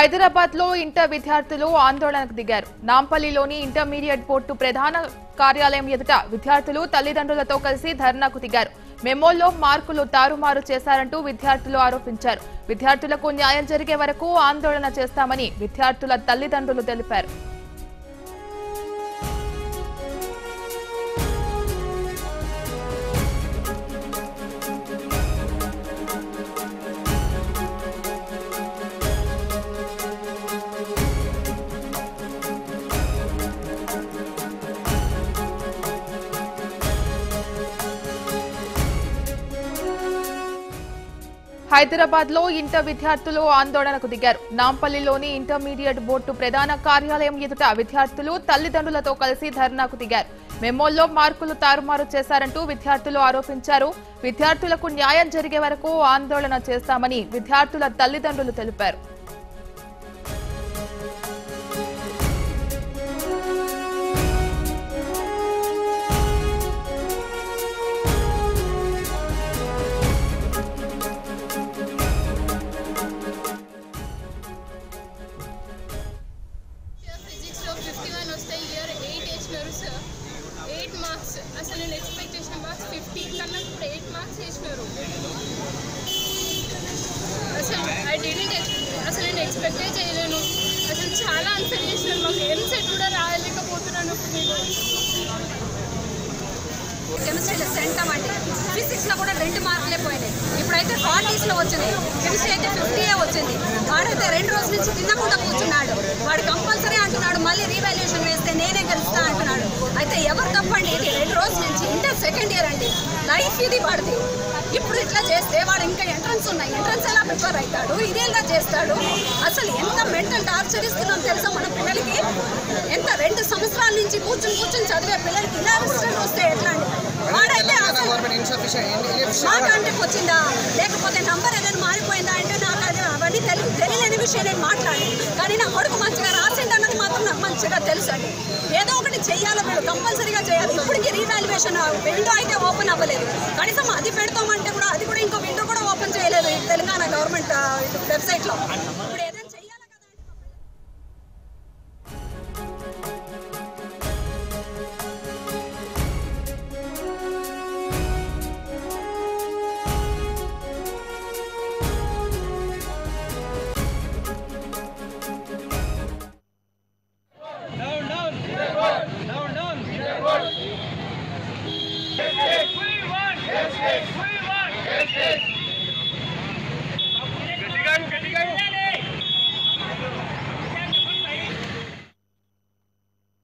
హైదరాబాద్ లో ఇంటర్ విద్యార్థులు ఆందోళనకు దిగారు నాంపల్లిలోని ఇంటర్మీడియట్ బోర్డు ప్రధాన కార్యాలయం ఎదుట విద్యార్థులు తల్లిదండ్రులతో కలిసి ధర్నాకు దిగారు మెమోల్లో మార్కులు తారుమారు చేశారంటూ విద్యార్థులు ఆరోపించారు విద్యార్థులకు న్యాయం జరిగే వరకు ఆందోళన చేస్తామని విద్యార్థుల తల్లిదండ్రులు తెలిపారు హైదరాబాద్ లో ఇంటర్ విద్యార్థులు ఆందోళనకు దిగారు నాంపల్లిలోని ఇంటర్మీడియట్ బోర్డు ప్రధాన కార్యాలయం ఎదుట విద్యార్థులు తల్లిదండ్రులతో కలిసి ధర్నాకు దిగారు మెమోల్లో మార్కులు తారుమారు చేశారంటూ విద్యార్థులు ఆరోపించారు విద్యార్థులకు న్యాయం జరిగే వరకు ఆందోళన చేస్తామని విద్యార్థుల తల్లిదండ్రులు తెలిపారు ఫిజిక్స్ లో ఫిఫ్టీ వన్ వస్తాయి ఇయర్ ఎయిట్ వేసినారు సార్ ఎయిట్ మార్క్స్ అసలు నేను ఎక్స్పెక్ట్ చేసిన మార్క్స్ ఫిఫ్టీ కన్నా ఇప్పుడు ఎయిట్ మార్క్స్ వేసినారు అసలు ఐ డిడెంట్ అసలు నేను ఎక్స్పెక్టే చేయలేను అసలు చాలా అన్ఫర్ చేసినారు మాకు ఎంసెట్ కూడా రాయలేకపోతున్నాను నేను కెమిస్ట్రీలో సెంటమ్ అండి ఫిజిక్స్లో కూడా రెండు మార్కులే పోయినాయి ఇప్పుడైతే ఫార్టీస్లో వచ్చింది కెమిస్ట్రీ అయితే ఫిఫ్టీయే వచ్చింది వాడైతే రెండు రోజుల నుంచి తినకుండా కూర్చున్నాడు వాడు కంపల్సరీ అంటున్నాడు మళ్ళీ రీవాల్యుయేషన్ వేస్తే నేనే గెలుస్తా అంటున్నాడు అయితే ఎవరు తప్పండి ఇది రెండు రోజుల నుంచి ఇంటర్ సెకండ్ ఇయర్ అండి లైఫ్ ఇది వాడిది ఇప్పుడు ఇట్లా చేస్తే వాడు ఇంకా ఎంట్రన్స్ ఉన్నాయి ఎంట్రన్స్ ఎలా ప్రిపేర్ అవుతాడు ఇదేలా చేస్తాడు అసలు ఎంత మెంటల్ టార్చర్ ఇస్తున్నాం తెలుసా మన పిల్లలకి ఎంత రెండు సంవత్సరాల నుంచి కూర్చుని కూర్చుని చదివే పిల్లలకి ఇలా రిజల్ట్ వస్తే ఎట్లా అండి వాడైతే తెలంగాణ అసలు గవర్నమెంట్ ఇన్సఫిషియెంట్ మాట అంటే వచ్చిందా లేకపోతే నంబర్ ఏదైనా మారిపోయిందా అంటే నాకు అది అవన్నీ తెలి తెలియని విషయం నేను మాట్లాడి కానీ నా కొడుకు మంచిగా రాసిండు అన్నది మాత్రం నాకు మంచిగా తెలుసు అండి ఏదో ఒకటి చెయ్యాలి వీళ్ళు కంపల్సరీగా చేయాలి ఇప్పటికీ రీవాల్యుయేషన్ విండో అయితే ఓపెన్ అవ్వలేదు కనీసం అది పెడతామంటే కూడా అది కూడా ఇంకో విండో కూడా ఓపెన్ చేయలేదు ఈ తెలంగాణ గవర్నమెంట్ వెబ్సైట్లో ఇప్పుడు ఏదైనా చెయ్యాలి కదా అంటే Down, down. Down, down. We want. We